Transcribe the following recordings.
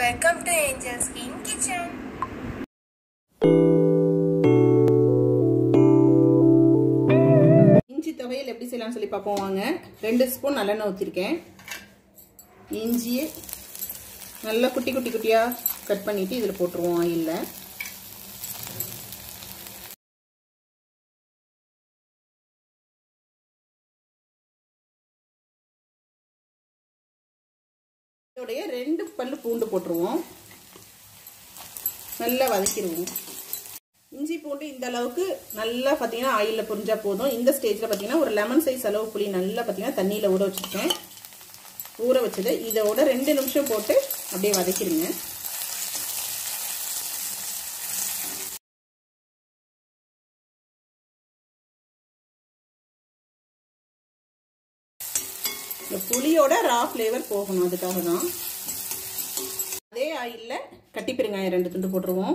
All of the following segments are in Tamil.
Welcome to Angel's Green Kitchen. இஞ்சி துவையல் எப்படி செய்யலாம்னு சொல்லி பார்ப்போம் வாங்க ரெண்டு ஸ்பூன் நல்லெண்ணெய் ஊற்றிருக்கேன் இஞ்சி நல்லா குட்டி குட்டி குட்டியாக கட் பண்ணிவிட்டு இதில் போட்டுருவோம் ஆயிலில் இதோடைய ரெண்டு பல்லு பூண்டு போட்டுருவோம் நல்லா வதக்கிடுவோம் இஞ்சி பூண்டு இந்த அளவுக்கு நல்லா பார்த்தீங்கன்னா ஆயிலில் புரிஞ்சா போதும் இந்த ஸ்டேஜில் பார்த்தீங்கன்னா ஒரு லெமன் சைஸ் அளவு புளி நல்லா பார்த்தீங்கன்னா தண்ணியில் ஊற வச்சுருக்கேன் ஊற வச்சது இதோட ரெண்டு நிமிஷம் போட்டு அப்படியே வதக்கிடுங்க இந்த புளியோட ரா ஃப்ளேவர் போகணும் அதுக்காக தான் அதே ஆயிலில் கட்டி பெருங்காயம் ரெண்டு துண்டு போட்டுருவோம்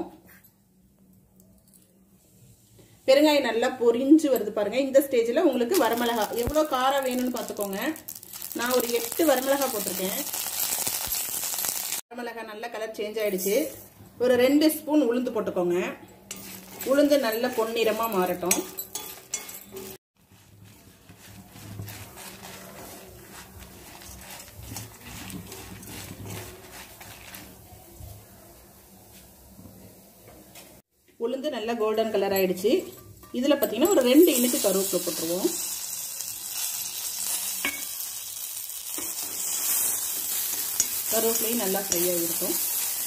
பெருங்காயம் நல்லா பொரிஞ்சு வருது பாருங்க இந்த ஸ்டேஜில் உங்களுக்கு வரமிளகா எவ்வளோ காரம் வேணும்னு பார்த்துக்கோங்க நான் ஒரு எட்டு வரமிளகா போட்டிருக்கேன் வரமிளகா நல்லா கலர் சேஞ்ச் ஆயிடுச்சு ஒரு ரெண்டு ஸ்பூன் உளுந்து போட்டுக்கோங்க உளுந்து நல்ல பொன்னிறமாக மாறட்டும் உளுந்து நல்லா கோல்டன் கலர் ஆயிடுச்சு இதில் பார்த்தீங்கன்னா ஒரு ரெண்டு இனுக்கு கருவேப்பிலை போட்டுருவோம் கருவேப்பிலையும் நல்லா ஃப்ரை ஆகிருக்கும்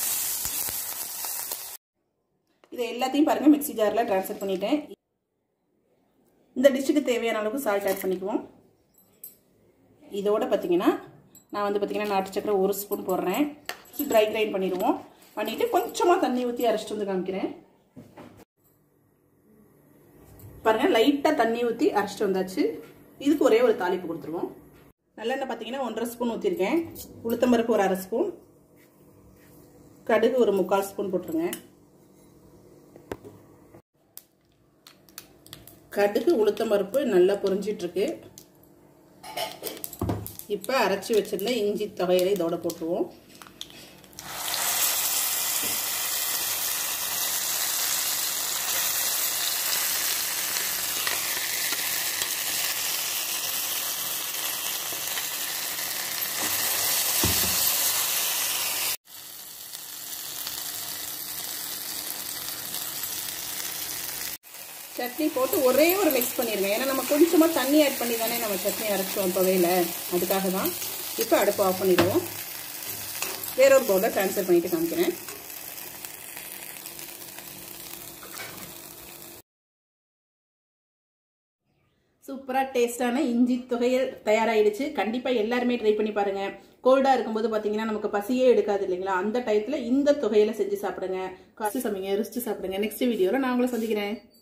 இதை எல்லாத்தையும் பாருங்கள் மிக்சி ஜாரில் ட்ரான்ஸ்ஃபர் பண்ணிட்டேன் இந்த டிஷ்ஷுக்கு தேவையான அளவுக்கு சால்ட் ஆட் பண்ணிக்குவோம் இதோட பார்த்தீங்கன்னா நான் வந்து பார்த்தீங்கன்னா நாட்டு சக்கரை ஒரு ஸ்பூன் போடுறேன் ட்ரை கிரைண்ட் பண்ணிடுவோம் பண்ணிவிட்டு கொஞ்சமாக தண்ணி ஊற்றி அரைச்சிட்டு வந்து காமிக்கிறேன் பாருங்க லைட்டாக தண்ணி ஊற்றி அரைச்சிட்டு வந்தாச்சு இதுக்கு ஒரே ஒரு தாளிப்பு கொடுத்துருவோம் நல்லெண்ணெய் பார்த்தீங்கன்னா ஒன்றரை ஸ்பூன் ஊற்றிருக்கேன் உளுத்தம்பருப்பு ஒரு அரை ஸ்பூன் கடுகு ஒரு முக்கால் ஸ்பூன் போட்டுருங்க கடுகு உளுத்தம்பருப்பு நல்லா பொரிஞ்சிட்ருக்கு இப்போ அரைச்சி வச்சிருந்த இஞ்சி தொகையில இதோட போட்டுருவோம் சட்னி போட்டு ஒரே ஒரு மிக்ஸ் பண்ணிடுங்க ஏன்னா நம்ம கொஞ்சமாக தண்ணி ஆட் பண்ணி தானே நம்ம சட்னி அரைச்சோம் துவையில் அதுக்காக தான் இப்போ அடுப்பு ஆஃப் பண்ணிடுவோம் வேறொரு பவுலில் ட்ரான்ஸ்ஃபர் பண்ணிட்டு காமிக்கிறேன் சூப்பராக டேஸ்டான இஞ்சி தொகையல் தயாராகிடுச்சு கண்டிப்பாக எல்லாருமே ட்ரை பண்ணி பாருங்க கோல்டாக இருக்கும்போது பார்த்தீங்கன்னா நமக்கு பசியே எடுக்காது இல்லைங்களா அந்த டயத்தில் இந்த தொகையில செஞ்சு சாப்பிடுங்க காசு சமைங்க ருசிச்சு சாப்பிடுங்க நெக்ஸ்ட் வீடியோவில் நான் உங்களை சந்திக்கிறேன்